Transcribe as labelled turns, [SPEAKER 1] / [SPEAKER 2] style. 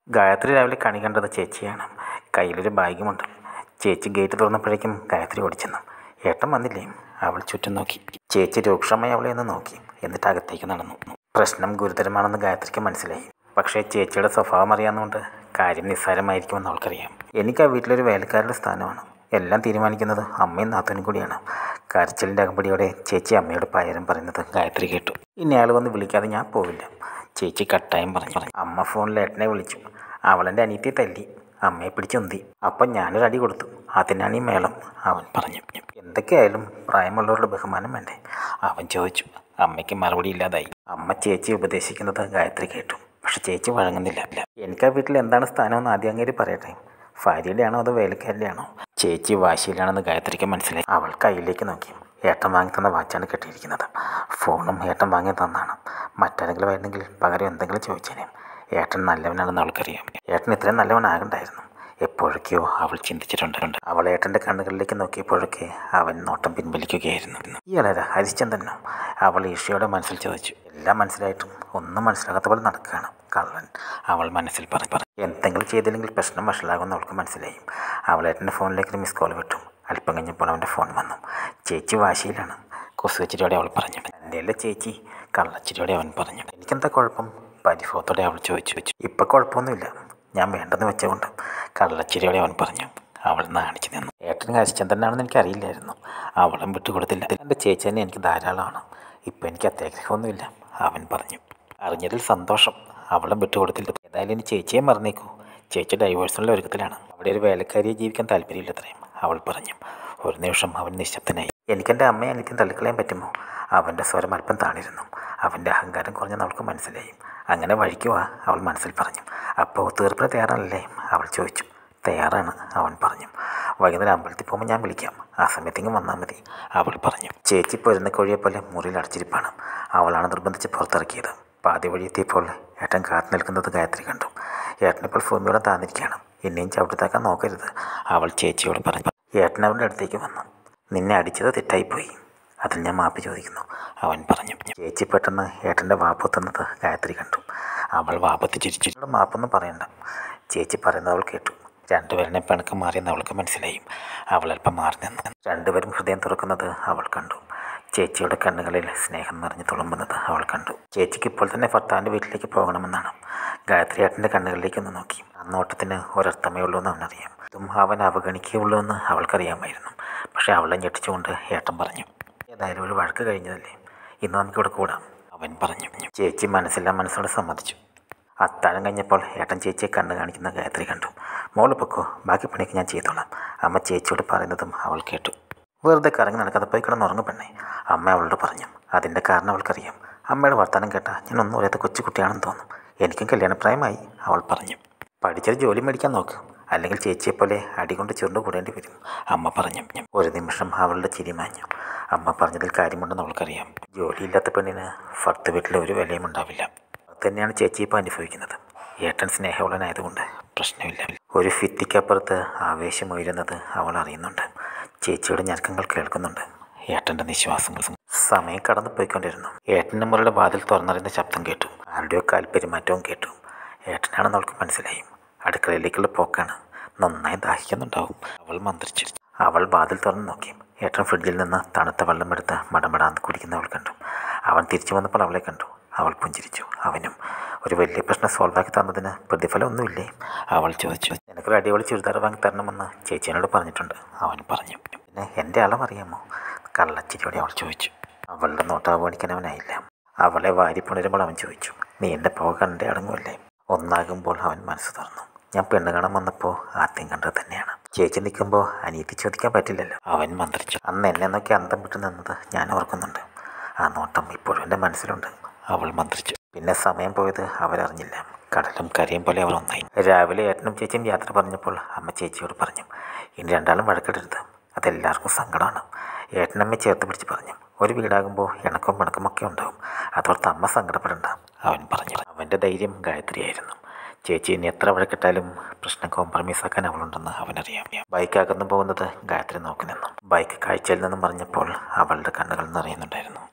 [SPEAKER 1] ഗായത്രി രാവിലെ കണി കണ്ടത് ചേച്ചിയാണ് കയ്യിലൊരു ബാഗുമുണ്ട് ചേച്ചി ഗേറ്റ് തുറന്നപ്പോഴേക്കും ഗായത്രി ഓടിച്ചെന്നു ഏട്ടൻ വന്നില്ലേ അവൾ ചുറ്റും നോക്കി ചേച്ചി രൂക്ഷമായി അവളെ ഒന്ന് നോക്കി എന്നിട്ട് അകത്തേക്ക് നടന്നു പ്രശ്നം ഗുരുതരമാണെന്ന് ഗായത്രിക്ക് മനസ്സിലായി പക്ഷേ ചേച്ചിയുടെ സ്വഭാവം അറിയാവുന്നതുകൊണ്ട് കാര്യം നിസ്സാരമായിരിക്കുമെന്ന് അവൾക്കറിയാം എനിക്ക് ആ വീട്ടിലൊരു വേലക്കാരുടെ സ്ഥാനമാണ് എല്ലാം തീരുമാനിക്കുന്നത് അമ്മയും നാത്തനും കൂടിയാണ് കരച്ചിലിൻ്റെ അകമ്പടിയോടെ ചേച്ചി അമ്മയോട് പകരം പറയുന്നത് ഗായത്രി കേട്ടു ഇനി അയാൾ വന്ന് വിളിക്കാതെ ഞാൻ പോവില്ല ചേച്ചി കട്ടായം പറഞ്ഞു പറഞ്ഞു അമ്മ ഫോണിൽ ഏട്ടനെ വിളിച്ചു അവളെൻ്റെ അനിയത്തി തല്ലി അമ്മയെ പിടിച്ചുന്തി അപ്പം ഞാനൊരു അടി കൊടുത്തു അതിനാണ് ഈ മേളം അവൻ പറഞ്ഞു എന്തൊക്കെയായാലും പ്രായമുള്ളവരുടെ ബഹുമാനം വേണ്ടേ അവൻ ചോദിച്ചു അമ്മയ്ക്ക് മറുപടി ഇല്ലാതായി അമ്മ ചേച്ചി ഉപദേശിക്കുന്നത് ഗായത്രി കേട്ടു പക്ഷെ ചേച്ചി വഴങ്ങുന്നില്ല എനിക്ക് ആ വീട്ടിൽ എന്താണ് സ്ഥാനമെന്ന് ആദ്യം അങ്ങേര് പറയട്ടെ ഭാര്യയുടെ ആണോ അതോ വേലക്കാരുടെ ആണോ ചേച്ചി വാശിയിലാണെന്ന് ഗായത്രിക്ക് മനസ്സിലായി അവൾ കയ്യിലേക്ക് നോക്കി ഏട്ടൻ വാങ്ങി തന്ന വാച്ചാണ് കെട്ടിയിരിക്കുന്നത് ഫോണും ഏട്ടൻ വാങ്ങി തന്നാണ് മറ്റാരെങ്കിലും ആയിരുന്നെങ്കിൽ പകരം എന്തെങ്കിലും ചോദിച്ചേനെ ഏട്ടൻ നല്ലവനാണെന്ന് അവൾക്കറിയാം ഏട്ടൻ ഇത്രയും നല്ലവനാകണ്ടായിരുന്നു എപ്പോഴൊക്കെയോ അവൾ ചിന്തിച്ചിട്ടുണ്ട് അവൾ ഏട്ടൻ്റെ കണ്ണുകളിലേക്ക് നോക്കിയപ്പോഴൊക്കെ അവൻ നോട്ടം പിൻവലിക്കുകയായിരുന്നു ഇയാളാരാ ഹരിശ്ചന്ദ്രനോ അവൾ ഈഷയുടെ മനസ്സിൽ ചോദിച്ചു എല്ലാം മനസ്സിലായിട്ടും ഒന്നും മനസ്സിലാകാത്ത പോലെ നടക്കുകയാണ് കള്ളൻ അവൾ മനസ്സിൽ പറഞ്ഞു പറഞ്ഞു എന്തെങ്കിലും ചെയ്തില്ലെങ്കിൽ പ്രശ്നം വഷളാകുമെന്ന് അവൾക്ക് മനസ്സിലായി അവൾ ഏട്ടൻ്റെ ഫോണിലേക്ക് ഒരു മിസ് കോൾ വിട്ടു അല്പം കഴിഞ്ഞപ്പോൾ അവൻ്റെ ഫോൺ വന്നു ചേച്ചി വാശിയിലാണ് കുസുവച്ചിരിയോടെ അവൾ പറഞ്ഞു എൻ്റെ ചേച്ചി കള്ളച്ചിരിയോടെ അവൻ പറഞ്ഞു എനിക്കെന്താ കുഴപ്പം പരിഭവത്തോടെ അവൾ ചോദിച്ചു വെച്ചു ഇപ്പം കുഴപ്പമൊന്നുമില്ല ഞാൻ വേണ്ടെന്ന് വെച്ചുകൊണ്ട് കള്ളച്ചിരിയോടെ അവൻ പറഞ്ഞു അവൾ നാണിച്ചു നിന്നു ഏട്ടൻ ഹരിശ്ചന്ദ്രനാണെന്ന് എനിക്കറിയില്ലായിരുന്നു അവളും വിട്ടുകൊടുത്തില്ല എൻ്റെ ചേച്ചി തന്നെ എനിക്ക് ധാരാളമാണ് ഇപ്പം എനിക്ക് അത്യാഗ്രഹമൊന്നുമില്ല അവൻ പറഞ്ഞു അറിഞ്ഞതിൽ സന്തോഷം അവളും വിട്ടുകൊടുത്തില്ല ഏതായാലും ഇനി ചേച്ചിയെ മറന്നേക്കൂ ചേച്ചി ഡൈവേഴ്സിനുള്ള ഒരുക്കത്തിലാണ് അവിടെ ഒരു വേലക്കാരിയെ ജീവിക്കാൻ താല്പര്യമില്ലത്രയും അവൾ പറഞ്ഞു ഒരു നിമിഷം അവൻ നിശബ്ദനായി എനിക്കെൻ്റെ അമ്മയെ അനിത്യം തള്ളിക്കളയാൻ പറ്റുമോ അവൻ്റെ സ്വരം അല്പം താണിരുന്നു അവൻ്റെ അഹങ്കാരം കുറഞ്ഞെന്ന് അവൾക്ക് മനസ്സിലായി അങ്ങനെ വഴിക്കുവാ അവൾ മനസ്സിൽ പറഞ്ഞു അപ്പോൾ തീർപ്പിന് തയ്യാറല്ലേ അവൾ ചോദിച്ചു തയ്യാറാണ് അവൻ പറഞ്ഞു വൈകുന്നേരം അമ്പലത്തിൽ പോകുമ്പോൾ ഞാൻ വിളിക്കാം ആ സമയത്തേക്കും വന്നാൽ മതി അവൾ പറഞ്ഞു ചേച്ചി പൊരുന്ന കോഴിയെ പോലെ മുറിയിൽ അടച്ചിരിപ്പാണ് അവളാണ് നിർബന്ധിച്ച് പുറത്തിറക്കിയത് പാതി വഴി എത്തിയപ്പോൾ ഏട്ടൻ കാത്തു നിൽക്കുന്നത് ഗായത്രി കണ്ടു ഏട്ടനിപ്പോൾ ഭൂമിയോടെ താന്നിരിക്കുകയാണ് എന്നെയും ചവിട്ടിത്താക്കാൻ നോക്കരുത് അവൾ ചേച്ചിയോട് പറഞ്ഞു ഏട്ടൻ അവരുടെ അടുത്തേക്ക് വന്നു നിന്നെ അടിച്ചത് തെറ്റായിപ്പോയി അതിൽ ഞാൻ മാപ്പ് ചോദിക്കുന്നു അവൻ പറഞ്ഞു ചേച്ചി പെട്ടെന്ന് ഏട്ടൻ്റെ വാപ്പൊത്തുന്നത് ഗായത്രി കണ്ടു അവൾ വാപ്പത്ത് ചിരിച്ചു "എന്നോട് മാപ്പൊന്നും പറയണ്ട ചേച്ചി പറയുന്നത് അവൾ കേട്ടു രണ്ടുപേരുടെ പിണക്കം മാറിയെന്ന് അവൾക്ക് മനസ്സിലായി അവൾ അല്പം മാറി നിന്നു രണ്ടുപേരും ഹൃദയം തുറക്കുന്നത് അവൾ കണ്ടു ചേച്ചിയുടെ കണ്ണുകളിൽ സ്നേഹം നിറഞ്ഞു തുളുമ്പുന്നത് അവൾ കണ്ടു ചേച്ചിക്ക് ഇപ്പോൾ തന്നെ ഭർത്താവിൻ്റെ വീട്ടിലേക്ക് പോകണമെന്നാണ് ഗായത്രി ഏട്ടൻ്റെ കണ്ണുകളിലേക്ക് ഒന്ന് നോക്കി ആ നോട്ടത്തിന് ഒരർത്ഥമേ ഉള്ളൂ എന്ന് അവനറിയാം ഇതും അവൻ അവഗണിക്കുകയുള്ളൂ എന്ന് അവൾക്കറിയാമായിരുന്നു പക്ഷേ അവളെ ഞെട്ടിച്ചുകൊണ്ട് ഏട്ടൻ പറഞ്ഞു ഏതായാലും ഒരു വഴക്ക് കഴിഞ്ഞതല്ലേ ഇന്ന് നമുക്കിവിടെ കൂടാം അവൻ പറഞ്ഞു ചേച്ചി മനസ്സില്ലാ മനസ്സോടെ സമ്മതിച്ചു അത്താഴം കഴിഞ്ഞപ്പോൾ ഏട്ടൻ ചേച്ചിയെ കണ്ണു കാണിക്കുന്ന ഗായത്രി കണ്ടു മോള് പൊക്കോ ബാക്കി പണിയൊക്കെ ഞാൻ ചെയ്തോളാം അമ്മ ചേച്ചിയോട് പറയുന്നതും അവൾ കേട്ടു വെറുതെ കറങ്ങി നടക്കാതെ പോയി കിടന്നുറങ്ങും പെണ്ണേ അമ്മ അവളോട് പറഞ്ഞു അതിൻ്റെ കാരണം അവൾക്കറിയാം അമ്മയുടെ വർത്തമാനം കേട്ടാ ഞാൻ ഒന്നും അറിയാത്ത കൊച്ചുകുട്ടിയാണെന്ന് തോന്നും എനിക്കും കല്യാണപ്രായമായി അവൾ പറഞ്ഞു പഠിച്ചൊരു ജോലി മേടിക്കാൻ നോക്ക് അല്ലെങ്കിൽ ചേച്ചിയെപ്പോലെ അടികൊണ്ട് ചുരുണ്ട് കൂടേണ്ടി വരും അമ്മ പറഞ്ഞു ഒരു നിമിഷം അവളുടെ ചിരി മാഞ്ഞു അമ്മ പറഞ്ഞതിൽ കാര്യമുണ്ടെന്ന് അവൾക്കറിയാം ജോലിയില്ലാത്ത പെണ്ണിന് ഭർത്ത വീട്ടിൽ ഒരു വിലയും ഉണ്ടാവില്ല അത് തന്നെയാണ് ചേച്ചി ഇപ്പോൾ അനുഭവിക്കുന്നത് ഏട്ടൻ സ്നേഹമുള്ളനായതുകൊണ്ട് പ്രശ്നമില്ല ഒരു ഭിത്തിക്കപ്പുറത്ത് ആവേശമുയരുന്നത് അവൾ അറിയുന്നുണ്ട് ചേച്ചിയുടെ ഞരക്കങ്ങൾ കേൾക്കുന്നുണ്ട് ഏട്ടൻ്റെ നിശ്വാസങ്ങൾ സമയം കടന്നു പോയിക്കൊണ്ടിരുന്നു ഏട്ടൻ്റെ മുറിയുടെ വാതിൽ തുറന്നറിയുന്ന ശബ്ദം കേട്ടു ആരുടെയോ കാൽ പെരുമാറ്റവും കേട്ടു ഏട്ടനാണെന്ന് അവൾക്ക് മനസ്സിലായി അടുക്കളയിലേക്കുള്ള പോക്കാണ് നന്നായി ദാഹിക്കുന്നുണ്ടാവും അവൾ മന്ത്രിച്ചു അവൾ വാതിൽ തുറന്ന് നോക്കി ഏട്ടൻ ഫ്രിഡ്ജിൽ നിന്ന് തണുത്ത വെള്ളമെടുത്ത് മടമടാന്ന് കുടിക്കുന്ന അവൾ കണ്ടു അവൻ തിരിച്ചു വന്നപ്പോൾ അവളെ കണ്ടു അവൾ പുഞ്ചിരിച്ചു അവനും ഒരു വലിയ പ്രശ്നം സോൾവ് ആക്കി തന്നതിന് പ്രതിഫലം ഒന്നുമില്ലേ അവൾ ചോദിച്ചു നിനക്കൊരു അടിപൊളി ചുരിദാർ വാങ്ങി തരണമെന്ന് ചേച്ചിയോട് പറഞ്ഞിട്ടുണ്ട് അവൻ പറഞ്ഞു പിന്നെ എൻ്റെ അളവ് അറിയാമോ കള്ളച്ചിരിയോടെ അവൾ ചോദിച്ചു അവളുടെ നോട്ടം അവഗണിക്കാൻ അവനായില്ല അവളെ വാരി പുണരുമ്പോൾ അവൻ ചോദിച്ചു നീ എൻ്റെ പോക കണ്ടേ അടങ്ങുമല്ലേ ഒന്നാകുമ്പോൾ അവൻ മനസ്സ് തുറന്നു ഞാൻ പെണ്ണ് കാണാൻ വന്നപ്പോൾ ആദ്യം കണ്ടത് തന്നെയാണ് ചേച്ചി നിൽക്കുമ്പോൾ അനിയത്തി ചോദിക്കാൻ പറ്റില്ലല്ലോ അവൻ മന്ത്രിച്ചു അന്ന് എന്നെ നോക്കി അന്തം വിട്ട് നിന്നത് ഞാൻ ഓർക്കുന്നുണ്ട് ആ നോട്ടം ഇപ്പോഴും എൻ്റെ മനസ്സിലുണ്ട് അവൾ മന്ത്രിച്ചു പിന്നെ സമയം പോയത് അവരറിഞ്ഞില്ല കടലും കരയും പോലെ അവർ ഒന്നായി രാവിലെ ഏട്ടനും ചേച്ചിയും യാത്ര പറഞ്ഞപ്പോൾ അമ്മ ചേച്ചിയോട് പറഞ്ഞു ഇനി രണ്ടാളും വഴക്കിടരുത് അതെല്ലാവർക്കും സങ്കടമാണ് ഏട്ടനമ്മ ചേർത്ത് പിടിച്ച് പറഞ്ഞു ഒരു വീടാകുമ്പോൾ ഇണക്കവും പിണക്കമൊക്കെ ഉണ്ടാവും അതോർത്ത് അമ്മ സങ്കടപ്പെടണ്ട അവൻ പറഞ്ഞു അവൻ്റെ ധൈര്യം ഗായത്രിയായിരുന്നു ചേച്ചി ഇനി എത്ര വഴക്കിട്ടാലും പ്രശ്നം കോംപ്രമൈസ് ആക്കാൻ അവളുണ്ടെന്ന് അവനറിയാം ബൈക്ക് അകന്നു പോകുന്നത് ഗായത്രി നോക്കി നിന്നു ബൈക്ക് കാഴ്ചയിൽ നിന്നും പറഞ്ഞപ്പോൾ അവളുടെ കണ്ണുകൾ നിറയുന്നുണ്ടായിരുന്നു